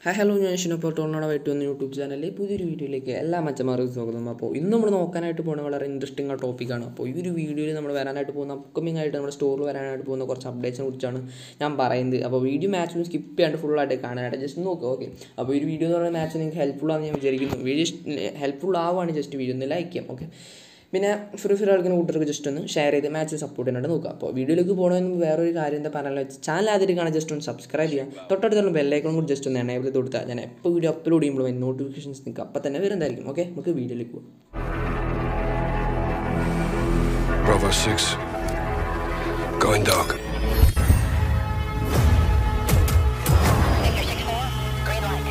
Hi hello ഞാൻ ഷിനപ്പോൾ ടോണോടെ ആയിട്ട് വന്ന യൂട്യൂബ് ചാനലിൽ പുതിയൊരു വീഡിയോയിലേക്ക് എല്ലാ മച്ചന്മാർക്കും സ്വാഗതം അപ്പോൾ ഇന്ന് നമ്മൾ നോക്കാനായിട്ട് പോകുന്ന വളരെ ഇൻട്രസ്റ്റിംഗ് ആ ടോപ്പിക്കാണ് അപ്പോൾ ഈ ഒരു വീഡിയോയിൽ നമ്മൾ വരാനായിട്ട് പോകുന്ന അപ്കമിംഗ് ആയിട്ട് നമ്മുടെ സ്റ്റോറിൽ വരാനായിട്ട് പോകുന്ന കുറച്ച് അപ്ഡേറ്റ്സിനെ കുറിച്ചാണ് ഞാൻ പറയുന്നത് അപ്പോൾ വീഡിയോ മാച്ചിന് സ്കിപ്പ് ചെയ്യാണ്ട് ഫുള്ളായിട്ട് കാണാനായിട്ട് ജസ്റ്റ് നോക്കുക ഓക്കെ അപ്പോൾ ഈ ഒരു വീഡിയോ എന്ന് പറയുന്ന മാച്ച് നിങ്ങൾക്ക് ഹെൽപ്ഫുൾ ആണെന്ന് ഞാൻ വിചാരിക്കുന്നു വീഡിയോ ഹെൽപ്ഫുൾ ആവുകയാണ് ജസ്റ്റ് വീഡിയോ ഒന്ന് ലൈക്ക് ചെയ്യാം ഓക്കെ പിന്നെ ഫ്രീ ഫയർ കളിക്കുന്ന കൂട്ടർക്ക് ജസ്റ്റ് ഒന്ന് ഷെയർ ചെയ്ത് മാച്ച് സപ്പോർട്ട് ചെയ്യാനായിട്ട് നോക്കുക അപ്പോൾ വീഡിയോയിലേക്ക് പോകണമെന്ന് വേറൊരു കാര്യം എന്താ പറയാനുള്ള വെച്ചാൽ ചാനൽ ആദ്യമായിട്ട് കാണാൻ ജസ്റ്റ് ഒന്ന് സബ്സ്ക്രൈബ് ചെയ്യാം തൊട്ടടുത്തുള്ള ബെല്ലൈക്കൺ കൂടി ജസ്റ്റ് ഒന്ന് എനേബിൾ ചെയ്ത് കൊടുത്താൽ ഞാൻ എപ്പോൾ വീഡിയോ അപ്ലോഡ് ചെയ്യുമ്പോൾ നോട്ടിഫിക്കേഷൻസ് നിൽക്കുക അപ്പോൾ തന്നെ വരുന്നതായിരിക്കും ഓക്കെ നമുക്ക് വീഡിയോയിലേക്ക് പോകാം Bravo 6. Going dark. Green light.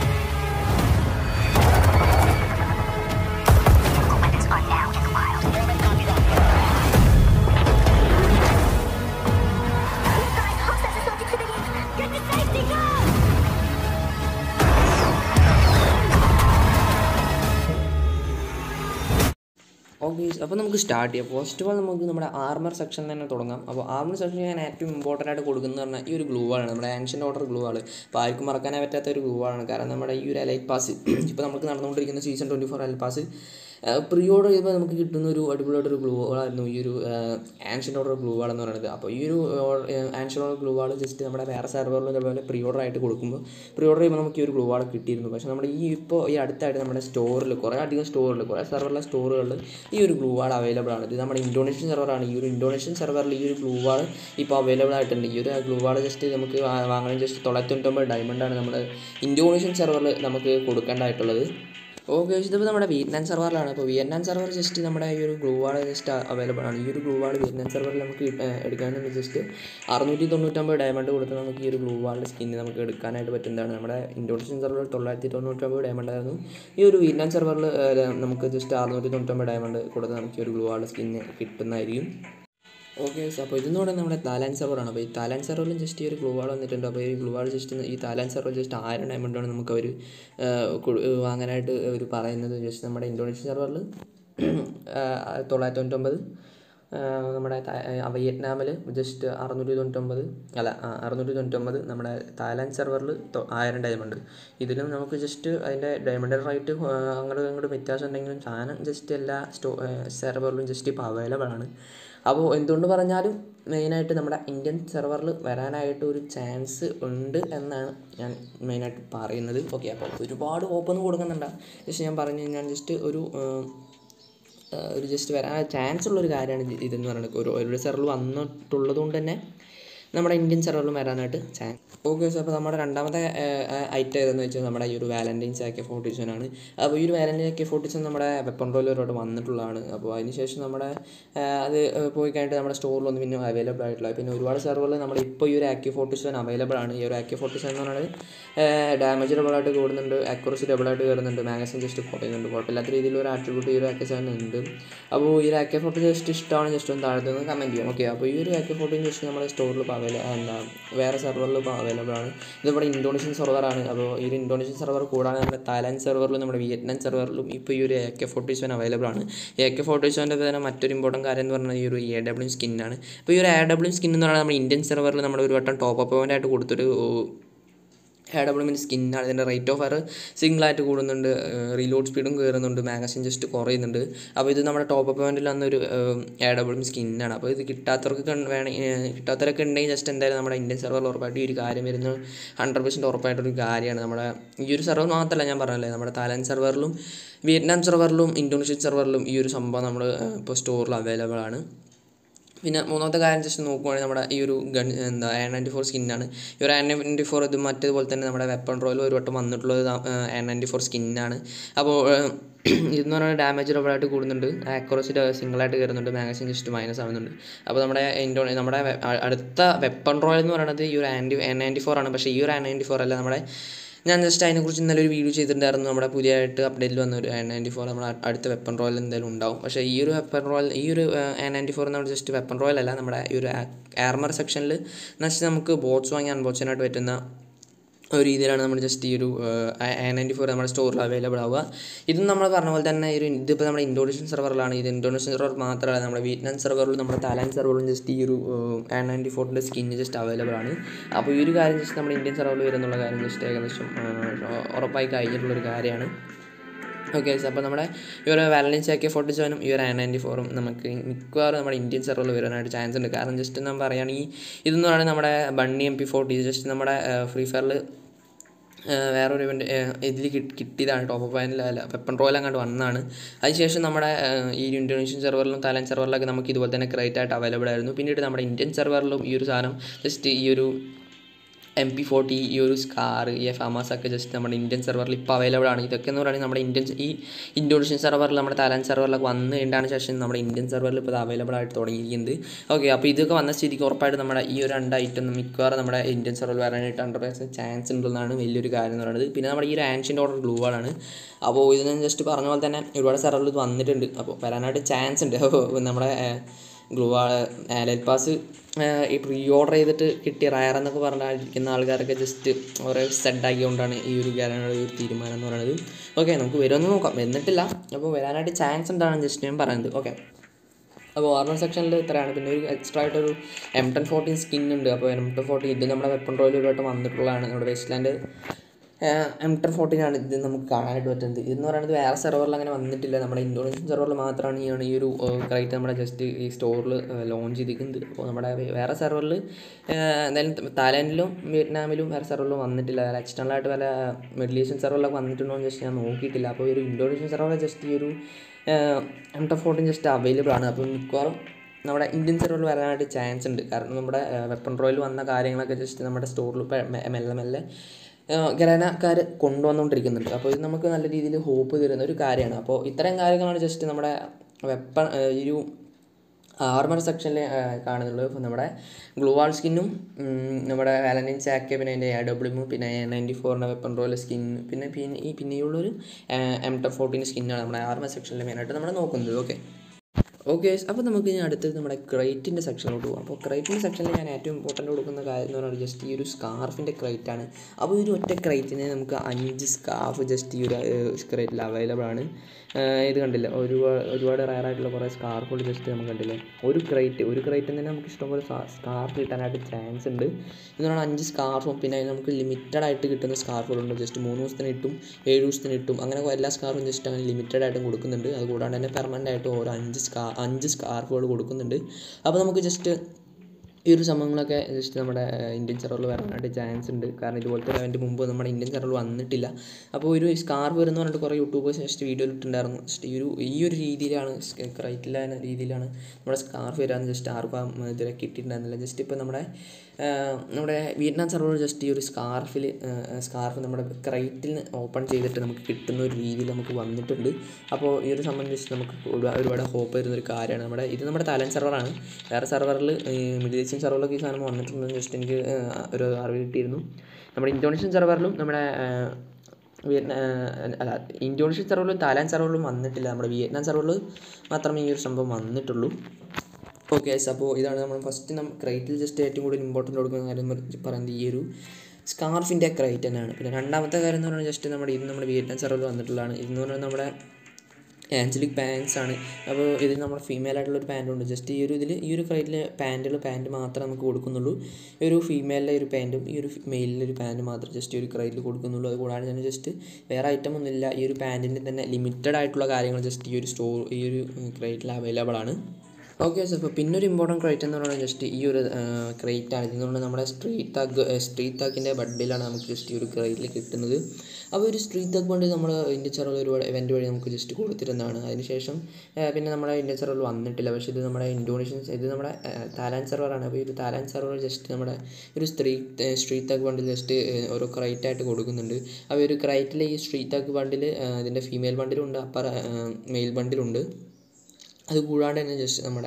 Weapons are now in the wild. Movement copies on. Guys, hostiles are starting to begin. Get to safety, go! Okay അപ്പോൾ നമുക്ക് സ്റ്റാർട്ട് ചെയ്യാം ഫസ്റ്റ് ഓഫ് ഓൾ നമുക്ക് നമ്മുടെ ആർമർ സെക്ഷൻ തന്നെ തുടങ്ങാം അപ്പോൾ armour section ഞാൻ ഏറ്റവും ഇമ്പോർട്ടൻ്റ് ആയിട്ട് കൊടുക്കുന്നത് പറഞ്ഞാൽ ഈ ഒരു ഗ്ലൂ ആണ് നമ്മുടെ ആൻഷ്യൻ ഓർഡർ ഗ്ലൂ ആണ് അപ്പോൾ ആർക്കും മറക്കാനേ പറ്റാത്ത ഒരു ഗ്ലൂ ആണ് കാരണം നമ്മുടെ ഈ ഒരു എലൈറ്റ് പാസ് ഇപ്പോൾ നമുക്ക് നടന്നുകൊണ്ടിരിക്കുന്ന season twenty four L pass pre order ചെയ്യുമ്പോൾ നമുക്ക് കിട്ടുന്ന ഒരു അടിപൊളിയായിട്ടൊരു ഗ്ലൂ വാളായിരുന്നു ഈ ഒരു ആൻഷ്യൻ ഓർഡർ ഗ്ലൂ വാൾ എന്ന് പറയുന്നത് അപ്പോൾ ഈ ഒരു ancient order glue wall just നമ്മുടെ വേറെ സെർവറിലും ഇതേപോലെ പ്രീ ഓർഡർ ആയിട്ട് കൊടുക്കുമ്പോൾ പ്രീ ഓർഡർ ചെയ്യുമ്പോൾ നമുക്ക് ഈ ഒരു ഗ്ലൂ വാൾ കിട്ടിയിരുന്നു പക്ഷേ നമ്മുടെ ഈ ഇപ്പോൾ ഈ അടുത്തായിട്ട് നമ്മുടെ സ്റ്റോറിൽ കുറേ അധികം സ്റ്റോറിൽ കുറേ സെർവറിലെ സ്റ്റോറുകളിൽ ഈ ഒരു ഗ്ലൂ വാൾ അവൈലബിൾ ആണ് ഇത് നമ്മുടെ ഇന്തോനേഷ്യൻ സെർവറാണ് ഈ ഒരു ഇന്തോനേഷ്യൻ സെർവറിൽ ഈ ഒരു ഗ്ലൂ വാൾ ഇപ്പോൾ അവൈലബിൾ ആയിട്ടുണ്ട് ഈ ഒരു ഗ്ലൂ വാൾ ജസ്റ്റ് നമുക്ക് വാ- വാങ്ങാൻ ജസ്റ്റ് തൊള്ളായിരത്തി തൊണ്ണൂറ്റൊമ്പത് ഡയമണ്ടാണ് നമ്മുടെ ഇന്തോനേഷ്യൻ സെർവറിൽ നമുക്ക് കൊടുക്കേണ്ടതായിട്ടുള്ളത് ഓക്കെ ഇതിപ്പോൾ നമ്മുടെ വിയറ്റ്നാം സെർവറിലാണ് അപ്പോൾ വിയറ്റ്നാം സെർവർ ജസ്റ്റ് നമ്മുടെ ഈ ഒരു ഗ്ലൂ വാൾ ജസ്റ്റ് അവൈലബിൾ ആണ് ഈ ഒരു ഗ്ലൂ വാൾ വിയറ്റ്നാം സെർവറിൽ നമുക്ക് എടുക്കാമെന്ന് ജസ്റ്റ് അറുന്നൂറ്റി തൊണ്ണൂറ്റൊമ്പത് ഡയമണ്ട് കൊടുത്ത് നമുക്ക് ഈ ഒരു ഗ്ലൂ വാളിൻ്റെ സ്കിന്ന് നമുക്ക് എടുക്കാനായിട്ട് പറ്റുന്നതാണ് നമ്മുടെ ഇന്തോനേഷ്യൻ സെർവറിൽ തൊള്ളായിരത്തി തൊണ്ണൂറ്റൊമ്പത് ഡയമണ്ട് ആയിരുന്നു ഈ ഒരു വിയറ്റ്നാം സെർവറിൽ നമുക്ക് ജസ്റ്റ് അറുന്നൂറ്റി തൊണ്ണൂറ്റൊമ്പത് ഡയമണ്ട് കൊടുത്ത് നമുക്ക് ഈ ഒരു ഗ്ലൂ വാളിൻ്റെ സ്കിന്ന് കിട്ടുന്നതായിരിക്കും ഓക്കെ അപ്പോൾ ഇതെന്ന് പറയുന്നത് നമ്മുടെ താലാൻ സെർവറാണ് അപ്പോൾ ഈ താലാൻ സെർവറിലും ജസ്റ്റ് ഈ ഒരു ഗ്ലൂ വാൾ വന്നിട്ടുണ്ട് അപ്പോൾ ഈ ഗ്ലൂ വാൾ ജസ്റ്റ് ഈ താലാൻ സെർവർ ജസ്റ്റ് ആയിരം ഡയമണ്ടാണ് നമുക്ക് അവർ വാങ്ങാനായിട്ട് അവർ പറയുന്നത് ജസ്റ്റ് നമ്മുടെ ഇന്തോനേഷ്യൻ സെർവറിൽ തൊള്ളായിരത്തി തൊണ്ണൂറ്റൊമ്പത് നമ്മുടെ താ- ആ, വിയറ്റ്നാമിൽ ജസ്റ്റ് അറുന്നൂറ്റി തൊണ്ണൂറ്റൊമ്പത് അല്ല ആ, അറുന്നൂറ്റി തൊണ്ണൂറ്റൊമ്പത് നമ്മുടെ തായ്ലാൻഡ് സെർവറിൽ ആയിരം ഡയമണ്ട് ഇതിലും നമുക്ക് ജസ്റ്റ് അതിൻ്റെ ഡയമണ്ട് റേറ്റ് അങ്ങോട്ടും ഇങ്ങോട്ടും വ്യത്യാസം ഉണ്ടെങ്കിലും സാധനം ജസ്റ്റ് എല്ലാ സ്റ്റോ സെർവറിലും ജസ്റ്റ് ഇപ്പോൾ അവൈലബിൾ ആണ് അപ്പോൾ എന്തുകൊണ്ട് പറഞ്ഞാലും മെയിനായിട്ട് നമ്മുടെ ഇന്ത്യൻ സെർവറിൽ വരാനായിട്ട് ഒരു ചാൻസ് ഉണ്ട് എന്നാണ് ഞാൻ മെയിനായിട്ട് പറയുന്നത് ഓക്കെ അപ്പോൾ ഒരുപാട് ഓപ്പൺ കൊടുക്കുന്നുണ്ട് ജസ്റ്റ് ഞാൻ പറഞ്ഞു കഴിഞ്ഞാൽ ജസ്റ്റ് ഒരു ഏഹ്, ഏഹ് ഒരു ജസ്റ്റ് വരാൻ ചാൻസ് ഉള്ളൊരു കാര്യമാണ് ഇത് ഇതെന്ന് പറയുന്നത് ഒരു ഒരു സെർവറിൽ വന്നിട്ടുള്ളത് കൊണ്ട് തന്നെ നമ്മുടെ ഇന്ത്യൻ സെർവറിലും വരാനായിട്ട് ചാൻസ് ഓക്കെ സോ അപ്പോൾ നമ്മുടെ രണ്ടാമത്തെ ഐറ്റം ഏതെന്ന് വെച്ചാൽ നമ്മുടെ ഈ ഒരു വാലൻറ്റൈൻസ് ആക്കിയ ഫോർട്ടി സെവൻ ആണ് അപ്പോൾ ഈ ഒരു വാലൻറ്റൈൻ ആക്കിയ ഫോർട്ടി സെവൻ നമ്മുടെ വെപ്പൺ റോയിലൊരോട്ട് വന്നിട്ടുള്ളതാണ് അപ്പോൾ അതിനുശേഷം നമ്മുടെ ആ, അത് ആ, പോയി കഴിഞ്ഞിട്ട് നമ്മുടെ സ്റ്റോറിലൊന്നും പിന്നെ അവൈലബിൾ ആയിട്ടില്ല പിന്നെ ഒരുപാട് സെർവറിൽ നമ്മുടെ ഇപ്പോൾ ഈ ഒരു ആക്കി ഫോർട്ടി സെവൻ അവൈലബിൾ ആണ് ഈ ഒരു ആക്കി ഫോർട്ടി സെവൻ എന്ന് പറയുന്നത് ഡാമേജ് ഡബിളായിട്ട് കൂടുന്നുണ്ട് അക്യുറസി ഡബിളായിട്ട് കയറുന്നുണ്ട് മാഗസിൻ ജസ്റ്റ് കുറയുന്നുണ്ട് കുഴപ്പമില്ലാത്ത രീതിയിൽ ഒരു ആട്രിബ്യൂട്ട് ഈ ഒരു ആക്കി സെവൻ ഉണ്ട് അപ്പോൾ ഈ ഒരു ആക്കി ഫോർട്ടി ജസ്റ്റ് ഇഷ്ടമാണ് ജസ്റ്റ് ഒന്ന് താഴത്ത് നിന്ന് കമൻറ്റ് ചെയ്യാം ഓക്കെ അപ്പോൾ ഈ ഒരു ആക്കി ഫോർട്ടി ജസ്റ്റ് നമ്മുടെ സ്റ്റോറിൽ ഇപ്പോൾ അവൈലബിൾ എന്താ വേറെ സെർവറിൽ ഇപ്പോൾ അവൈലബിൾ ആണ് ഇത് നമ്മുടെ ഇന്തോനേഷ്യൻ സെർവറാണ് അപ്പോൾ ഈ ഒരു ഇന്തോനേഷ്യൻ സെർവർ കൂടാതെ നമ്മുടെ തായ്ലാൻഡ് സെർവറിലും നമ്മുടെ വിയറ്റ്നാം സെർവറിലും ഇപ്പോൾ ഈ ഒരു A K forty seven available ആണ് എ കെ ഫോർട്ടി സെവൻ്റെ തന്നെ മറ്റൊരു ഇമ്പോർട്ടൻറ്റ് കാര്യം എന്ന് പറഞ്ഞാൽ ഈ ഒരു എ ഡബ്ല്യൂ സ്കിന്നാണ് അപ്പോൾ ഈ ഒരു എ ഡബ്ല്യൂ സ്കിൻ എന്ന് പറയുന്നത് നമ്മുടെ ഇന്ത്യൻ സെർവറിൽ നമ്മൾ ഒരു വട്ടം ടോപ്പ് അപ്പ് പോയിൻ്റ് ആയിട്ട് കൊടുത്തൊരു എ ഡബ്ല്യൂ മീൻ സ്കിന്നാണ് ഇതിൻ്റെ റേറ്റ് ഓഫ് ഫയർ സിംഗിളായിട്ട് കൂടുന്നുണ്ട് റീലോഡ് സ്പീഡും കയറുന്നുണ്ട് മാഗസിൻ ജസ്റ്റ് കുറയുന്നുണ്ട് അപ്പോൾ ഇത് നമ്മുടെ ടോപ്പ് അപ്പ് പോയിന്റിൽ അന്നൊരു എ ഡബ്ല്യൂ സ്കിന്നാണ് അപ്പോൾ ഇത് കിട്ടാത്തവർക്ക് കൺ- വേണേ ഏഹ് കിട്ടാത്തവരൊക്കെ ഉണ്ടെങ്കിൽ ജസ്റ്റ് എന്തായാലും നമ്മുടെ ഇന്ത്യൻ സെർവറിൽ ഉറപ്പായിട്ട് ഈ ഒരു കാര്യം വരുന്നത് ഹൺഡ്രഡ് പെർസെൻറ്റ് ഉറപ്പായിട്ടൊരു കാര്യമാണ് നമ്മുടെ ഈ ഒരു സെർവർ മാത്രമല്ല ഞാൻ പറഞ്ഞല്ലേ നമ്മുടെ തായ്ലാൻഡ് സെർവറിലും വിയറ്റ്നാം സെർവറിലും ഇന്തോനേഷ്യൻ സെർവറിലും ഈ ഒരു സംഭവം നമ്മൾ ഇപ്പോൾ സ്റ്റോറിൽ അവൈലബിൾ ആണ് പിന്നെ മൂന്നാമത്തെ കാര്യം ജസ്റ്റ് നോക്കുവാണെങ്കിൽ നമ്മുടെ ഈ ഒരു ഗൺ എന്താ എ നയൻറ്റി ഫോർ സ്കിന്നാണ് ഈ ഒരു എ നയൻറ്റി ഫോർ ഇത് മറ്റേതുപോലെ തന്നെ നമ്മുടെ വെപ്പൺ റോയിൽ ഒരു വട്ടം വന്നിട്ടുള്ളത് എ നയൻറ്റി ഫോർ സ്കിന്നാണ് അപ്പോൾ ഇതെന്ന് പറയുന്നത് ഡാമേജ് ഡബിളായിട്ട് കൂടുന്നുണ്ട് ആക്യുറസി സിംഗിളായിട്ട് കയറുന്നുണ്ട് മാഗസിൻ ജസ്റ്റ് മൈനസ് ആവുന്നുണ്ട് അപ്പോൾ നമ്മുടെ ഇൻഡോ നമ്മുടെ വെ- അ- അടുത്ത വെപ്പൺ റോയൽ എന്ന് പറയുന്നത് ഈ ഒരു ആൻറ്റി എ നയൻറ്റി ഫോർ ആണ് പക്ഷേ ഈ ഒരു എ നയൻറ്റി ഫോർ അല്ല നമ്മുടെ ഞാൻ ജസ്റ്റ് അതിനെക്കുറിച്ച് ഇന്നലെ ഒരു വീഡിയോ ചെയ്തിട്ടുണ്ടായിരുന്നു നമ്മുടെ പുതിയതായിട്ട് അപ്ഡേറ്റിൽ വന്ന ഒരു എ നയൻറ്റി ഫോർ നമ്മുടെ അടുത്ത വെപ്പൺ റോയൽ എന്തായാലും ഉണ്ടാവും പക്ഷേ ഈ ഒരു വെപ്പൺ റോയൽ ഈ ഒരു എ നയൻറ്റി ഫോർ നമ്മൾ ജസ്റ്റ് വെപ്പൺ റോയൽ അല്ല നമ്മുടെ ഈ ഒരു ആർമർ സെക്ഷനിൽ നെക്സ്റ്റ് നമുക്ക് ബോട്ട്സ് വാങ്ങി അൺബോക്സ് ചെയ്യാനായിട്ട് പറ്റുന്ന ഒരു രീതിയിലാണ് നമ്മൾ ജസ്റ്റ് ഈ ഒരു നയൻറ്റി ഫോർ നമ്മുടെ സ്റ്റോറിൽ അവൈലബിൾ ആവുക ഇതും നമ്മൾ പറഞ്ഞ പോലെ തന്നെ ഈ ഒരു ഇതിപ്പോൾ നമ്മുടെ ഇൻഡോനേഷ്യൻ സെർവറിലാണ് ഇത് ഇൻഡോനേഷ്യൻ സെർവർ മാത്രമല്ല നമ്മുടെ വിയറ്റ്നാം സെർവറിലും നമ്മുടെ തായ്ലാൻഡ് സെർവറിലും ജസ്റ്റ് ഈ ഒരു എൻ നയൻറ്റി ഫോറിൻ്റെ സ്കിന്ന് ജസ്റ്റ് അവൈലബിൾ ആണ് അപ്പോൾ ഈ ഒരു കാര്യം ജസ്റ്റ് നമ്മുടെ ഇന്ത്യൻ സെർവറിൽ വരുന്നുള്ള കാര്യം ജസ്റ്റ് ഏകദേശം ആ, ഉറപ്പായി കഴിഞ്ഞിട്ടുള്ളൊരു കാര്യമാണ് ഓക്കെ അപ്പോൾ നമ്മുടെ ഈ ഒരു വാലൻസ് ആക്കിയ ഫോർട്ടി സെവനും ഈ ഒരു നയൻറ്റി ഫോറും നമുക്ക് മിക്കവാറും നമ്മുടെ ഇന്ത്യൻ സെർവറിൽ വരാനായിട്ട് ചാൻസ് ഉണ്ട് കാരണം ജസ്റ്റ് ഞാൻ പറയുകയാണെങ്കിൽ ഇതെന്ന് പറയുന്നത് നമ്മുടെ ബണ്ണി എം പി ഫോർട്ടി ഇത് ജസ്റ്റ് നമ്മുടെ ഫ്രീ ഫയറിൽ വേറൊരു ഇവൻ്റ് ഇതിൽ കിട്ടിയതാണ് ടോപ്പ് ഫൈനൽ അല്ല വെപ്പൺ റോയിൽ അങ്ങോട്ട് വന്നതാണ് അതിനുശേഷം നമ്മുടെ ആ, ഈ ഇന്തോനേഷ്യൻ സെർവറിലും തായ്ലാൻഡ് സെർവറിലൊക്കെ നമുക്ക് ഇതുപോലെ തന്നെ ക്രൈറ്റ് ആയിട്ട് അവൈലബിൾ ആയിരുന്നു പിന്നീട് നമ്മുടെ ഇന്ത്യൻ സെർവറിലും ഈ ഒരു സാധനം ജസ്റ്റ് ഈ ഒരു എം പി ഫോർട്ടി ഈ ഒരു സ്കാർ ഈ ഫാമാസ് ഒക്കെ ജസ്റ്റ് നമ്മുടെ ഇന്ത്യൻ സെർവറിൽ ഇപ്പോൾ അവൈലബിൾ ആണ് ഇതൊക്കെ എന്ന് പറയുന്നത് നമ്മുടെ ഇന്ത്യൻ ഈ ഇന്തോനേഷ്യൻ സെർവറിൽ നമ്മുടെ തായ്ലാൻഡ് സെർവറിലൊക്കെ വന്ന് കഴിഞ്ഞാണ് ശേഷം നമ്മുടെ ഇന്ത്യൻ സെർവറിൽ ഇപ്പോൾ അവൈലബിൾ ആയിട്ട് തുടങ്ങിയിരിക്കുന്നത് ഓക്കെ അപ്പോൾ ഇതൊക്കെ വന്ന സ്ഥിതിക്ക് ഉറപ്പായിട്ട് നമ്മുടെ ഈ ഒരു രണ്ട് ഐറ്റം മിക്കവാറും നമ്മുടെ ഇന്ത്യൻ സെർവറിൽ വരാനായിട്ട് ഹൺഡ്രഡ് പെർസെൻറ്റ് ചാൻസ് ഉണ്ടെന്നാണ് വലിയൊരു കാര്യം എന്ന് പറയുന്നത് പിന്നെ നമ്മുടെ ഈ ഒരു ആൻഷ്യൻ്റ് ഓർഡർ ഗ്ലൂ ആണ് അപ്പോൾ ഇത് ഞാൻ ജസ്റ്റ് പറഞ്ഞ പോലെ തന്നെ ഒരുപാട് സെർവറിൽ ഇത് വന്നിട്ടുണ്ട് അപ്പോൾ വരാനായിട്ട് ചാൻസ് ഉണ്ട് അപ്പോൾ നമ്മുടെ ഗ്ലൂ ആലൽ പാസ് ഈ പ്രീ ഓർഡർ ചെയ്തിട്ട് കിട്ടിയ റയർ എന്നൊക്കെ പറഞ്ഞിരിക്കുന്ന ആൾക്കാരൊക്കെ ജസ്റ്റ് ഓരോ സെഡ് ആക്കിക്കൊണ്ടാണ് ഈ ഒരു കാരണമുള്ള ഒരു തീരുമാനം എന്ന് പറയുന്നത് ഓക്കെ നമുക്ക് വരുമെന്ന് നോക്കാം എന്നിട്ടില്ല അപ്പോൾ വരാനായിട്ട് ചാൻസ് ഉണ്ടാണ് ജസ്റ്റ് ഞാൻ പറയുന്നത് ഓക്കെ അപ്പോൾ ഓർണർ സെക്ഷനിൽ ഇത്രയാണ് പിന്നെ ഒരു എക്സ്ട്രാ ആയിട്ടൊരു എം ടെൻ ഫോർട്ടീൻ സ്കിൻ ഉണ്ട് അപ്പോൾ എം ടെൻ ഫോർട്ടീൻ ഇത് നമ്മുടെ വെപ്പൺ റോയിൽ ഒരു വട്ടം വന്നിട്ടുള്ളതാണ് നമ്മുടെ വെസ്റ്റ്ലാൻഡ് എം ടെൻ ഫോർട്ടീനാണ് ഇത് നമുക്ക് കാണാനായിട്ട് പറ്റുന്നത് ഇതെന്ന് പറയുന്നത് വേറെ സെർവറിൽ അങ്ങനെ വന്നിട്ടില്ല നമ്മുടെ ഇന്തോനേഷ്യൻ സെർവറിൽ മാത്രമാണ് ഈ ആണ് ഈ ഒരു ക്രൈറ്റ് നമ്മുടെ ജസ്റ്റ് ഈ സ്റ്റോറിൽ ലോഞ്ച് ചെയ്തിരിക്കുന്നത് അപ്പോൾ നമ്മുടെ വേ- വേറെ സെർവറിൽ എന്തായാലും തായ്ലാൻഡിലും വിയറ്റ്നാമിലും വേറെ സെർവറിലും വന്നിട്ടില്ല വേറെ എക്സ്റ്റേണൽ ആയിട്ട് വല്ല മിഡിൽ ഈസ്റ്റേൺ സെർവറിലൊക്കെ വന്നിട്ടുണ്ടോ എന്ന് ജസ്റ്റ് ഞാൻ നോക്കിയിട്ടില്ല അപ്പോൾ ഈ ഒരു ഇന്തോനേഷ്യൻ സെർവറിൽ ജസ്റ്റ് ഈ ഒരു M ten fourteen just available ആണ് അപ്പോൾ മിക്കവാറും നമ്മുടെ ഇന്ത്യൻ സെർവറിൽ വരാനായിട്ട് ചാൻസ് ഉണ്ട് കാരണം നമ്മുടെ വെപ്പൺ റോയിൽ വന്ന കാര്യങ്ങളൊക്കെ ജസ്റ്റ് നമ്മുടെ സ്റ്റോറിൽ ഇപ്പോൾ മെല്ലെ മെല്ലെ ഘരാനക്കാർ കൊണ്ടുവന്നുകൊണ്ടിരിക്കുന്നുണ്ട് അപ്പോൾ ഇത് നമുക്ക് നല്ല രീതിയിൽ ഹോപ്പ് തരുന്ന ഒരു കാര്യമാണ് അപ്പോൾ ഇത്തരം കാര്യങ്ങളാണ് ജസ്റ്റ് നമ്മുടെ വെപ്പൺ ഈ ഒരു ആർമർ സെക്ഷനിൽ കാണുന്നുള്ളൂ ഇപ്പോൾ നമ്മുടെ ഗ്ലൂവാൾ സ്കിന്നും നമ്മുടെ വാലൻറ്റൈൻ ചാക്ക് പിന്നെ അതിൻ്റെ എ ഡബ്ല്യു പിന്നെ നയൻറ്റി ഫോറിൻ്റെ വെപ്പൺ റോയിൽ സ്കിൻ പിന്നെ പിന്നെ ഈ പിന്നെയുള്ളൊരു എം ടെ ഫോർട്ടീൻ സ്കിന്നാണ് നമ്മുടെ ആർമർ സെക്ഷനിൽ മെയിനായിട്ട് നമ്മൾ നോക്കുന്നത് ഓക്കെ ഓക്കെ അപ്പോൾ നമുക്ക് ഇനി അടുത്തത് നമ്മുടെ ക്രൈറ്റിൻ്റെ സെക്ഷനിലോട്ട് പോകാം അപ്പോൾ ക്രൈറ്റിൻ്റെ സെക്ഷനിൽ ഞാൻ ഏറ്റവും ഇമ്പോർട്ടൻ്റ് കൊടുക്കുന്ന കാര്യം എന്ന് പറയുന്നത് ജസ്റ്റ് ഈ ഒരു സ്കാർഫിൻ്റെ ക്രൈറ്റാണ് അപ്പോൾ ഈ ഒരു ഒറ്റ ക്രൈറ്റിന് നമുക്ക് അഞ്ച് സ്കാർഫ് ജസ്റ്റ് ഈ ഒരു ക്രൈറ്റിൽ അവൈലബിൾ ആണ് ഏഹ് ഇത് കണ്ടില്ല ഒരുപാട് ഒരുപാട് റയർ ആയിട്ടുള്ള കുറേ സ്കാർഫുകൾ ജസ്റ്റ് നമുക്ക് കണ്ടില്ലേ ഒരു ക്രൈറ്റ് ഒരു ക്രൈറ്റിൽ തന്നെ നമുക്ക് ഇഷ്ടംപോലെ സ്കാർഫ് കിട്ടാനായിട്ട് ചാൻസ് ഉണ്ട് എന്ന് പറഞ്ഞാൽ അഞ്ച് സ്കാർഫും പിന്നെ അതിന് നമുക്ക് ലിമിറ്റഡ് ആയിട്ട് കിട്ടുന്ന സ്കാർഫുകളുണ്ട് ജസ്റ്റ് മൂന്ന് ദിവസത്തിന് കിട്ടും ഏഴ് ദിവസത്തിന് കിട്ടും അങ്ങനെ എല്ലാ സ്കാർഫും ജസ്റ്റ് അങ്ങനെ ലിമിറ്റഡ് ആയിട്ടും കൊടുക്കുന്നുണ്ട് അതുകൂടാണ്ട് തന്നെ പെർമനൻ്റ് ആയിട്ട് ഓരോ അഞ്ച് സ്കാ അഞ്ച് സ്കാർഫുകൾ കൊടുക്കുന്നുണ്ട് അപ്പോൾ നമുക്ക് ജസ്റ്റ് ഈ ഒരു സംഭവങ്ങളൊക്കെ ജസ്റ്റ് നമ്മുടെ ഇന്ത്യൻ സെർവറിൽ വരാനായിട്ട് ചാൻസ് ഉണ്ട് കാരണം ഇതുപോലത്തെ ഒരു event മുമ്പ് നമ്മുടെ ഇന്ത്യൻ സെർവറിൽ വന്നിട്ടില്ല അപ്പോൾ ഒരു സ്കാർഫ് വരുന്ന പറഞ്ഞിട്ട് കുറേ യൂട്യൂബേഴ്സ് ജസ്റ്റ് വീഡിയോ ഇട്ടിട്ടുണ്ടായിരുന്നു ജസ്റ്റ് ഈ ഒരു ഈ ഒരു രീതിയിലാണ് ക്രൈറ്റില രീതിയിലാണ് നമ്മുടെ സ്കാർഫ് വരാൻ ജസ്റ്റ് ആർക്കും ഇതുവരെ കിട്ടിയിട്ടുണ്ടായിരുന്നില്ല ജസ്റ്റ് ഇപ്പോൾ നമ്മുടെ ആ, നമ്മുടെ വിയറ്റ്നാം സെർവർ ജസ്റ്റ് ഈ ഒരു സ്കാർഫിൽ സ്കാർഫ് നമ്മുടെ ക്രൈറ്റിൽ ഓപ്പൺ ചെയ്തിട്ട് നമുക്ക് കിട്ടുന്ന ഒരു രീതിയിൽ നമുക്ക് വന്നിട്ടുണ്ട് അപ്പോൾ ഈ ഒരു സംബന്ധിച്ച് നമുക്ക് ഒരുപാട് ഒരുപാട് ഹോപ്പ് വരുന്ന ഒരു കാര്യമാണ് നമ്മുടെ ഇത് നമ്മുടെ തായ്ലാൻഡ് സെർവറാണ് വേറെ സെർവറിൽ മിഡിൽ ഈസ്റ്റേൺ സെർവറിലൊക്കെ ഈ സാധനം വന്നിട്ടുണ്ടെന്ന് ജസ്റ്റ് എനിക്ക് ആ, ഒരു അറിവ് കിട്ടിയിരുന്നു നമ്മുടെ ഇന്തോനേഷ്യൻ സെർവറിലും നമ്മുടെ ആ, വിയറ്റ്നാ അല്ല ഇന്തോനേഷ്യൻ സെർവറിലും തായ്ലാൻഡ് സെർവറിലും വന്നിട്ടില്ല നമ്മുടെ വിയറ്റ്നാം സെർവറിൽ മാത്രമേ ഈ ഒരു സംഭവം വന്നിട്ടുള്ളൂ ഓക്കെ അപ്പോൾ ഇതാണ് നമ്മൾ ഫസ്റ്റ് നമ്മൾ ക്രൈറ്റിൽ ജസ്റ്റ് ഏറ്റവും കൂടുതൽ ഇമ്പോർട്ടൻ്റ് കൊടുക്കുന്ന കാര്യം എന്ന് പറഞ്ഞ് പറയുന്നത് ഈ ഒരു സ്കാർഫിൻ്റെ ക്രൈറ്റ് തന്നെയാണ് പിന്നെ രണ്ടാമത്തെ കാര്യം എന്ന് പറഞ്ഞാൽ ജസ്റ്റ് നമ്മുടെ ഇത് നമ്മുടെ വിയറ്റ്നാം സെർവറിൽ വന്നിട്ടുള്ളതാണ് ഇതെന്ന് പറഞ്ഞാൽ നമ്മുടെ ആഞ്ചലിക് പാൻസ് ആണ് അപ്പോൾ ഇതിൽ നമ്മുടെ ഫീമെയിൽ ആയിട്ടുള്ള ഒരു പാൻറ് ഉണ്ട് ജസ്റ്റ് ഈ ഒരു ഇതിൽ ഈ ഒരു ക്രൈറ്റിൽ പാൻറ്റുകൾ പാൻറ് മാത്രമേ നമുക്ക് കൊടുക്കുന്നുള്ളൂ ഈ ഒരു ഫീമെയിലിൻ്റെ ഒരു പാൻറ്റും ഈ ഒരു മെയിലിൻ്റെ ഒരു പാൻറ് മാത്രം ജസ്റ്റ് ഈ ഒരു ക്രൈറ്റിൽ കൊടുക്കുന്നുള്ളൂ അത് കൂടാതെ തന്നെ ജസ്റ്റ് വേറെ ഐറ്റം ഒന്നുമില്ല ഈ ഒരു പാൻറ്റിൻ്റെ തന്നെ ലിമിറ്റഡ് ആയിട്ടുള്ള കാര്യങ്ങൾ ജസ്റ്റ് ഈ ഒരു സ്റ്റോർ ഈ ഒരു ക്രൈറ്റിൽ അവൈലബിൾ ആണ് ഓക്കെ സാർ അപ്പോൾ പിന്നെ ഒരു ഇമ്പോർട്ടൻറ്റ് ക്രൈറ്റ് എന്ന് പറയുന്നത് ജസ്റ്റ് ഈ ഒരു ക്രൈറ്റ് ആണ് ഇതുകൊണ്ട് നമ്മുടെ സ്ട്രീറ്റ് തഗ് സ്ട്രീറ്റ് തഗിൻ്റെ ബഡിലാണ് നമുക്ക് ജസ്റ്റ് ഈ ഒരു ക്രൈറ്റിൽ കിട്ടുന്നത് അപ്പോൾ ഒരു സ്ട്രീറ്റ് തഗ് ബണ്ടിൽ നമ്മൾ ഇന്ത്യ ചെറുകൾ ഒരുപാട് ഇവൻറ്റ് വഴി നമുക്ക് ജസ്റ്റ് കൊടുത്തിരുന്നതാണ് അതിനുശേഷം ആ, പിന്നെ നമ്മുടെ ഇന്ത്യ സെർവറിൽ വന്നിട്ടില്ല പക്ഷേ ഇത് നമ്മുടെ ഇന്തോനേഷ്യൻ ഇത് നമ്മുടെ ആ, തായ്ലാൻഡ് സെർവറാണ് അപ്പോൾ ഈ ഒരു തായ്ലാൻഡ് സെർവർ ജസ്റ്റ് നമ്മുടെ ഒരു street street thug bundle just ഓരോ ക്രൈറ്റ് ആയിട്ട് കൊടുക്കുന്നുണ്ട് അപ്പോൾ ഈ ഒരു ക്രൈറ്റിലെ ഈ സ്ട്രീറ്റ് തഗ് ബണ്ടിൽ ഇതിൻ്റെ ഫീമെയിൽ ബണ്ടിലുണ്ട് അപ്പർ മെയിൽ ബണ്ടിലുണ്ട് അത് കൂടാണ്ട് തന്നെ ജസ്റ്റ് നമ്മുടെ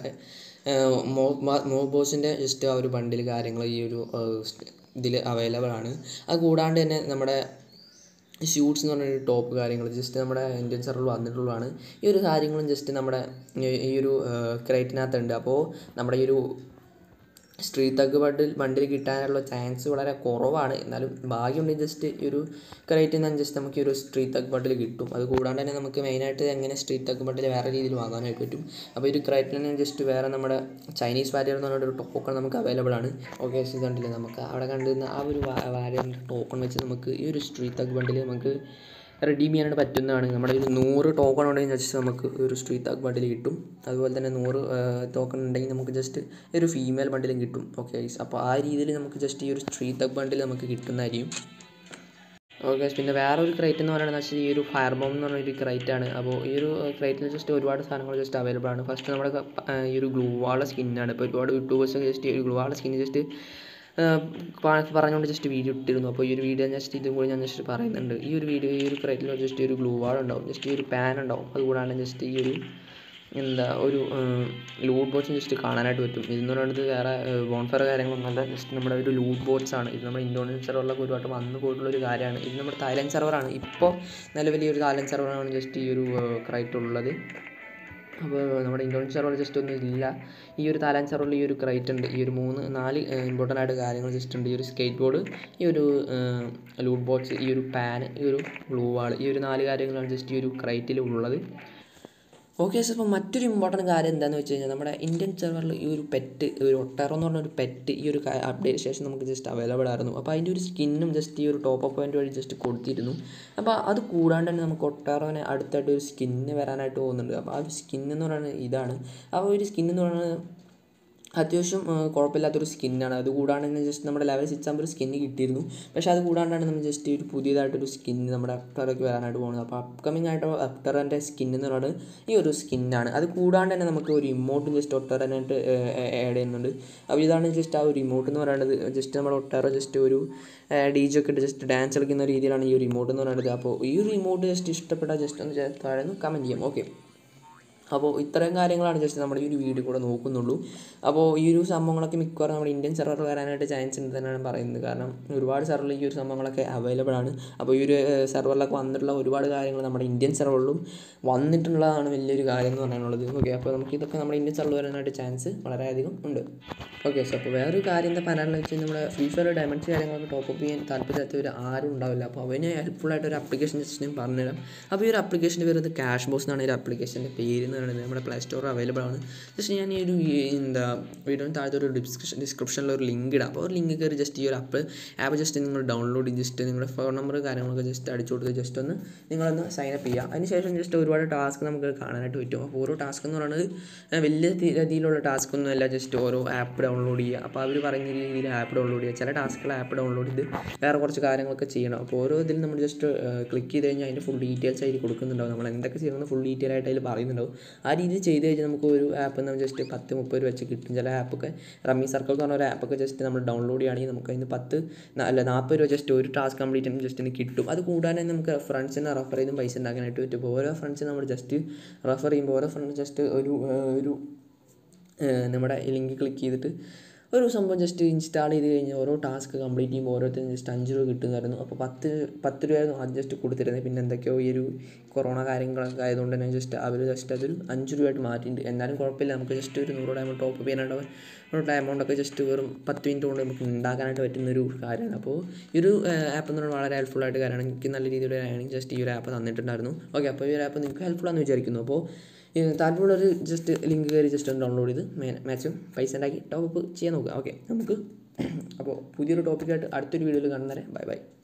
മോ മോ ബോസിൻ്റെ ജസ്റ്റ് ആ ഒരു ബണ്ടിൽ കാര്യങ്ങൾ ഈ ഒരു ഇതിൽ അവൈലബിൾ ആണ് അത് കൂടാണ്ട് തന്നെ നമ്മുടെ ഷൂട്ട്സ് എന്ന് പറഞ്ഞൊരു ടോപ്പ് കാര്യങ്ങൾ ജസ്റ്റ് നമ്മുടെ ഇന്ത്യൻ സെർവറിൽ വന്നിട്ടുള്ളതാണ് ഈ ഒരു കാര്യങ്ങളും ജസ്റ്റ് നമ്മുടെ ഈ- ഈ ഒരു ക്രൈറ്റിനകത്തുണ്ട് അപ്പോൾ നമ്മുടെ ഈ ഒരു സ്ട്രീറ്റ് തഗ് ബണ്ടിൽ ബണ്ടിൽ കിട്ടാനുള്ള ചാൻസ് വളരെ കുറവാണ് എന്നാലും ഭാഗ്യമുണ്ടെങ്കിൽ ജസ്റ്റ് ഈ ഒരു ക്രൈറ്റിൽ നിന്ന് ജസ്റ്റ് നമുക്ക് ഈ ഒരു സ്ട്രീറ്റ് തഗ് ബണ്ടിൽ കിട്ടും അത് കൂടാണ്ട് തന്നെ നമുക്ക് മെയിനായിട്ട് എങ്ങനെ സ്ട്രീറ്റ് തഗ് ബണ്ടിൽ വേറെ രീതിയിൽ വാങ്ങാനായിട്ട് പറ്റും അപ്പോൾ ഈ ഒരു ക്രൈറ്റിൽ നിന്ന് ജസ്റ്റ് വേറെ നമ്മുടെ ചൈനീസ് വാരിയർ എന്ന് പറഞ്ഞ ഒരു ടോക്കൺ നമുക്ക് അവൈലബിൾ ആണ് ഓക്കെ കണ്ടില്ലേ നമുക്ക് അവിടെ കണ്ടിരുന്ന ആ ഒരു വാരിയറിൻ്റെ ടോക്കൺ വെച്ച് നമുക്ക് ഈ ഒരു സ്ട്രീറ്റ് തഗ് ബണ്ടിൽ നമുക്ക് റെഡീം ചെയ്യാനായിട്ട് പറ്റുന്നതാണ് നമ്മുടെ ഒരു നൂറ് ടോക്കൺ ഉണ്ടെങ്കിൽ ജസ്റ്റ് നമുക്ക് ഒരു സ്ട്രീറ്റ് താഗ് ബണ്ടിൽ കിട്ടും അതുപോലെ തന്നെ നൂറ് ടോക്കൺ ഉണ്ടെങ്കിൽ നമുക്ക് ജസ്റ്റ് ഒരു ഫീമെയിൽ ബണ്ടിലും കിട്ടും ഓക്കെ അപ്പോൾ ആ രീതിയിൽ നമുക്ക് ജസ്റ്റ് ഈ ഒരു സ്ട്രീറ്റ് താഗ് ബണ്ടിൽ നമുക്ക് കിട്ടുന്നതായിരിക്കും ഓക്കെ പിന്നെ വേറെ ഒരു ക്രൈറ്റ് എന്ന് പറയുന്നത് വെച്ചാൽ ഈ ഒരു ഫയർ ബോം എന്ന് പറഞ്ഞ ഒരു ക്രൈറ്റ് ആണ് അപ്പോൾ ഈ ഒരു ക്രൈറ്റിൽ ജസ്റ്റ് ഒരുപാട് സാധനങ്ങൾ ജസ്റ്റ് അവൈലബിൾ ആണ് ഫസ്റ്റ് നമ്മുടെ ക- ആ, ഈ ഒരു ഗ്ലൂ വാള സ്കിന്നാണ് ഇപ്പോൾ ഒരുപാട് യൂട്യൂബേഴ്സ് ജസ്റ്റ് ഈ ഒരു ഗ്ലൂ വാള സ്കിൻ ജസ്റ്റ് പറഞ്ഞുകൊണ്ട് ജസ്റ്റ് വീഡിയോ ഇട്ടിരുന്നു അപ്പോൾ ഈ ഒരു വീഡിയോ ജസ്റ്റ് ഇതും കൂടി ഞാൻ ജസ്റ്റ് പറയുന്നുണ്ട് ഈ ഒരു വീഡിയോ ഈ ഒരു ക്രൈറ്റിൽ ജസ്റ്റ് ഒരു ഗ്ലൂ വാൾ ഉണ്ടാവും ജസ്റ്റ് ഈ ഒരു പാൻ ഉണ്ടാവും അതുകൂടാണ്ട് ജസ്റ്റ് ഈ ഒരു എന്താ ഒരു ലൂട്ട് ബോട്ട്സ് ജസ്റ്റ് കാണാനായിട്ട് പറ്റും ഇതെന്ന് പറയുന്നത് വേറെ ബോൺഫയർ കാര്യങ്ങളൊന്നുമല്ല ജസ്റ്റ് നമ്മുടെ ഒരു ലൂട്ട് ബോട്ട്സ് ആണ് ഇത് നമ്മുടെ ഇന്തോനേഷ്യൻ സെർവറിലൊക്കെ ഒരുപാട് വന്നു പോയിട്ടുള്ള ഒരു കാര്യമാണ് ഇത് നമ്മുടെ തായ്ലൻഡ് സെർവറാണ് ഇപ്പോൾ നിലവിൽ ഈ ഒരു തായ്ലൻഡ് സെർവറാണ് ജസ്റ്റ് ഈ ഒരു ക്രൈറ്റ് ഉള്ളത് അപ്പോൾ നമ്മുടെ ഇന്തോനേഷ്യൻ സെർവർ ജസ്റ്റ് ഒന്നും ഇല്ല ഈ ഒരു തായ്ലാൻഡ് സെർവറിൽ ഈ ഒരു ക്രൈറ്റ് ഉണ്ട് ഈ ഒരു മൂന്ന് നാല് ഇമ്പോർട്ടൻ്റ് ആയിട്ട് കാര്യങ്ങൾ ജസ്റ്റ് ഉണ്ട് ഈ ഒരു സ്കേറ്റ് ബോർഡ് ഈ ഒരു ലൂട്ട് ബോക്സ് ഈ ഒരു പാൻ ഈ ഒരു ഗ്ലൂ വാൾ ഈ ഒരു നാല് കാര്യങ്ങളാണ് ജസ്റ്റ് ഈ ഒരു ക്രൈറ്റിൽ ഉള്ളത് ഓക്കെ സാർ അപ്പോൾ മറ്റൊരു ഇമ്പോർട്ടൻറ്റ് കാര്യം എന്താണെന്ന് വെച്ച് കഴിഞ്ഞാൽ നമ്മുടെ ഇന്ത്യൻ സെർവറിൽ ഈ ഒരു പെറ്റ് ഒരു ഒട്ടേറോ എന്ന് പറഞ്ഞ ഒരു പെറ്റ് ഈ ഒരു അപ്ഡേറ്റ് ശേഷം നമുക്ക് ജസ്റ്റ് അവൈലബിൾ ആയിരുന്നു അപ്പോൾ അതിൻ്റെ ഒരു സ്കിന്നും ജസ്റ്റ് ഈ ഒരു ടോപ്പ് അപ്പ് പോയിന്റ് വഴി ജസ്റ്റ് കൊടുത്തിരുന്നു അപ്പോൾ അത് കൂടാണ്ട് തന്നെ നമുക്ക് ഒട്ടേറോനെ അടുത്തായിട്ട് ഒരു സ്കിന്ന് വരാനായിട്ട് പോകുന്നുണ്ട് അപ്പോൾ ആ ഒരു സ്കിൻ എന്ന് പറയുന്നത് ഇതാണ് ആ ഒരു സ്കിൻ എന്ന് പറയുന്നത് അത്യാവശ്യം ആ, കുഴപ്പമില്ലാത്തൊരു സ്കിന്നാണ് അത് കൂടാണ്ട് തന്നെ ജസ്റ്റ് നമ്മുടെ ലെവൽ സിക്സ് ആകുമ്പോൾ ഒരു സ്കിന്ന് കിട്ടിയിരുന്നു പക്ഷേ അത് കൂടാണ്ടാണ് നമ്മൾ ജസ്റ്റ് ഒരു പുതിയതായിട്ടൊരു സ്കിന്ന് നമ്മുടെ അപ്റ്ററൊക്കെ വരാനായിട്ട് പോകുന്നത് അപ്പോൾ അപ്കമിങ് ആയിട്ട് അപ്റ്ററിൻ്റെ സ്കിൻ എന്ന് പറയുന്നത് ഈ ഒരു സ്കിന്നാണ് അത് കൂടാണ്ട് തന്നെ നമുക്ക് ഒരു ഇമോട്ടും ജസ്റ്റ് ഒട്ടറാനായിട്ട് ആഡ് ചെയ്യുന്നുണ്ട് അപ്പോൾ ഇതാണ് ജസ്റ്റ് ആ ഒരു ഇമോട്ട് എന്ന് പറയുന്നത് ജസ്റ്റ് നമ്മുടെ ഒട്ടറ ജസ്റ്റ് ഒരു ഡി ജെ ഒക്കെ ഇട്ട് ജസ്റ്റ് ഡാൻസ് കളിക്കുന്ന രീതിയിലാണ് ഈ ഒരു ഇമോട്ട് എന്ന് പറയുന്നത് അപ്പോൾ ഈ ഒരു ഇമോട്ട് ജസ്റ്റ് ഇഷ്ടപ്പെട്ടാൽ ജസ്റ്റ് ഒന്ന് താഴെ ഒന്ന് കമൻറ്റ് ചെയ്യാം ഓക്കെ അപ്പോൾ ഇത്രയും കാര്യങ്ങളാണ് ജസ്റ്റ് നമ്മുടെ ഈ ഒരു വീഡിയോ കൂടെ നോക്കുന്നുള്ളൂ അപ്പോൾ ഈ ഒരു സംഭവങ്ങളൊക്കെ മിക്കവാറും നമ്മുടെ ഇന്ത്യൻ സെർവർ വരാനായിട്ട് ചാൻസ് ഉണ്ട് തന്നെയാണ് പറയുന്നത് കാരണം ഒരുപാട് സെർവറിൽ ഈ ഒരു സംഭവങ്ങളൊക്കെ അവൈലബിൾ ആണ് അപ്പോൾ ഈ ഒരു സെർവറിലൊക്കെ വന്നിട്ടുള്ള ഒരുപാട് കാര്യങ്ങൾ നമ്മുടെ ഇന്ത്യൻ സെർവറിലും വന്നിട്ടുള്ളതാണ് വലിയൊരു കാര്യം എന്ന് പറയാനുള്ളത് ഓക്കെ അപ്പോൾ നമുക്ക് ഇതൊക്കെ നമ്മുടെ ഇന്ത്യൻ സെർവർ വരാനായിട്ട് ചാൻസ് വളരെയധികം ഉണ്ട് ഓക്കെ സോ അപ്പോൾ വേറൊരു കാര്യം എന്താ പറയാനുള്ളത് വെച്ചാൽ നമ്മുടെ ഫ്രീ ഫയർ ഡയമണ്ട്സ് കാര്യങ്ങളൊക്കെ ടോപ്പ് അപ്പ് ചെയ്യാൻ താല്പര്യമില്ലാത്തവർ ആരും ഉണ്ടാവില്ല അപ്പോൾ അവന് ഹെൽപ്ഫുൾ ആയിട്ട് ഒരു ആപ്ലിക്കേഷൻ ജസ്റ്റ് ഞാൻ പറഞ്ഞുതരാം അപ്പോൾ ഈ ഒരു ആപ്ലിക്കേഷൻ്റെ പേര് ക്യാഷ് ബോക്സ് എന്നാണ് ഈ ഒരു ആപ്ലിക്കേഷൻ്റെ പേര് എന്ന് പറയുന്നത് നമ്മുടെ പ്ലേ സ്റ്റോർ അവൈലബിൾ ആണ് ജസ്റ്റ് ഞാൻ ഈ ഒരു ഈ എന്താ വീഡിയോന് താഴത്തെ ഒരു ഡിസ്ക്രിപ്ഷൻ ഡിസ്ക്രിപ്ഷനിൽ ഒരു ലിങ്ക് ഇടാം അപ്പോൾ ഒരു ലിങ്ക് കയറി ജസ്റ്റ് ഈ ഒരു ആപ്പ് ആപ്പ് ജസ്റ്റ് നിങ്ങൾ ഡൗൺലോഡ് ചെയ്ത് ജസ്റ്റ് നിങ്ങളുടെ ഫോൺ നമ്പർ കാര്യങ്ങളൊക്കെ ജസ്റ്റ് അടിച്ചു കൊടുത്ത് ജസ്റ്റ് ഒന്ന് നിങ്ങളൊന്ന് സൈൻ അപ്പ് ചെയ്യുക അതിനുശേഷം ജസ്റ്റ് ഒരുപാട് ടാസ്ക് നമുക്ക് കാണാനായിട്ട് പറ്റും അപ്പോൾ ഓരോ ടാസ്ക് എന്ന് പറയുന്നത് ഏഹ്, വലിയ തി- രീതിയിലുള്ള ടാസ്ക് ഒന്നും അല്ല ജസ്റ്റ് ഓരോ ആപ്പ് ഡൗൺലോഡ് ചെയ്യുക അപ്പോൾ അവർ പറയുന്ന രീതിയിൽ ആപ്പ് ഡൗൺലോഡ് ചെയ്യുക ചില ടാസ്കുകൾ ആപ്പ് ഡൗൺലോഡ് ചെയ്ത് വേറെ കുറച്ച് കാര്യങ്ങളൊക്കെ ചെയ്യണം അപ്പോൾ ഓരോ ഇതിൽ നമ്മൾ ജസ്റ്റ് ക്ലിക്ക് ചെയ്ത് കഴിഞ്ഞാൽ അതിൻ്റെ ഫുൾ ഡീറ്റെയിൽസ് അതിൽ കൊടുക്കുന്നുണ്ടാവും നമ്മൾ എന്തൊക്കെ ചെയ്യണമെന്ന് ഫുൾ ഡീറ്റെയിൽ ആയിട്ട് അതിൽ പറയുന്നുണ്ടാവും ആ രീതിയിൽ ചെയ്ത് കഴിഞ്ഞാൽ നമുക്ക് ഒരു ആപ്പ് നമ്മൾ ജസ്റ്റ് പത്ത് മുപ്പത് രൂപ വെച്ച് കിട്ടും ചില ആപ്പൊക്കെ റമ്മി സർക്കിൾ എന്ന് പറഞ്ഞ ഒരു ആപ്പൊക്കെ ജസ്റ്റ് നമ്മൾ ഡൗൺലോഡ് ചെയ്യുകയാണെങ്കിൽ നമുക്ക് അതിന് പത്ത് ന- അല്ല നാൽപ്പത് രൂപ ജസ്റ്റ് ഒരു ടാസ്ക് കംപ്ലീറ്റ് ചെയ്യുമ്പോൾ ജസ്റ്റ് കിട്ടും അത് കൂടാതെ നമുക്ക് ഫ്രണ്ട്സിനെ റെഫർ ചെയ്തും പൈസ ഉണ്ടാക്കാനായിട്ട് പറ്റും അപ്പോൾ ഓരോ ഫ്രണ്ട്സിനെ നമ്മൾ ജസ്റ്റ് റെഫർ ചെയ്യുമ്പോൾ ഓരോ ഫ്രണ്ട് ജസ്റ്റ് ഒരു ഏഹ്, ഒരു ഏഹ്, നമ്മുടെ ലിങ്ക് ക്ലിക്ക് ചെയ്തിട്ട് ഒരു സംഭവം ജസ്റ്റ് ഇൻസ്റ്റാൾ ചെയ്ത് കഴിഞ്ഞാൽ ഓരോ ടാസ്ക് കംപ്ലീറ്റ് ചെയ്യുമ്പോൾ ഓരോരുത്തരും ജസ്റ്റ് അഞ്ച് രൂപ കിട്ടുമായിരുന്നു അപ്പോൾ പത്ത് പത്ത് രൂപയായിരുന്നു ആദ്യം ജസ്റ്റ് കൊടുത്തിരുന്നത് പിന്നെ എന്തൊക്കെയോ ഈ ഒരു കൊറോണ കാര്യങ്ങളൊക്കെ ആയതുകൊണ്ട് തന്നെ ജസ്റ്റ് അവർ ജസ്റ്റ് അതൊരു അഞ്ച് രൂപയായിട്ട് മാറ്റിയിട്ടുണ്ട് എന്നാലും കുഴപ്പമില്ല നമുക്ക് ജസ്റ്റ് ഒരു നൂറ് ഡയമണ്ട് ടോപ്പ് ചെയ്യാനായിട്ട് ഉള്ള എമൗണ്ട് ഒക്കെ ജസ്റ്റ് വെറും പത്ത് മിനിറ്റ് കൊണ്ട് നമുക്ക് ഉണ്ടാക്കാനായിട്ട് പറ്റുന്ന ഒരു കാര്യമാണ് അപ്പോൾ ഈ ഒരു ആപ്പ് എന്ന് പറഞ്ഞാൽ വളരെ ഹെൽപ്ഫുൾ ആയിട്ട് കാര്യമാണ് എനിക്ക് നല്ല രീതിയിലുള്ള കാര്യമാണ് ജസ്റ്റ് ഈ ഒരു ആപ്പ് തന്നിട്ടുണ്ടായിരുന്നു ഓക്കെ അപ്പോൾ ഈ ഒരു ആപ്പ് നിങ്ങൾക്ക് ഹെൽപ്ഫുൾ ആണെന്ന് വിചാരിക്കുന്നു അപ്പോൾ ഈ താല്പര്യമുള്ളൊരു ജസ്റ്റ് ലിങ്ക് കയറി ജസ്റ്റ് ഒന്ന് ഡൗൺലോഡ് ചെയ്ത് മാക്സിമം പൈസ ഉണ്ടാക്കി ടോപ്പ് ചെയ്യാൻ നോക്കുക ഓക്കെ നമുക്ക് അപ്പോൾ പുതിയൊരു ടോപ്പിക്കായിട്ട് അടുത്തൊരു വീഡിയോയിൽ കാണുന്നവരെ ബൈ ബൈ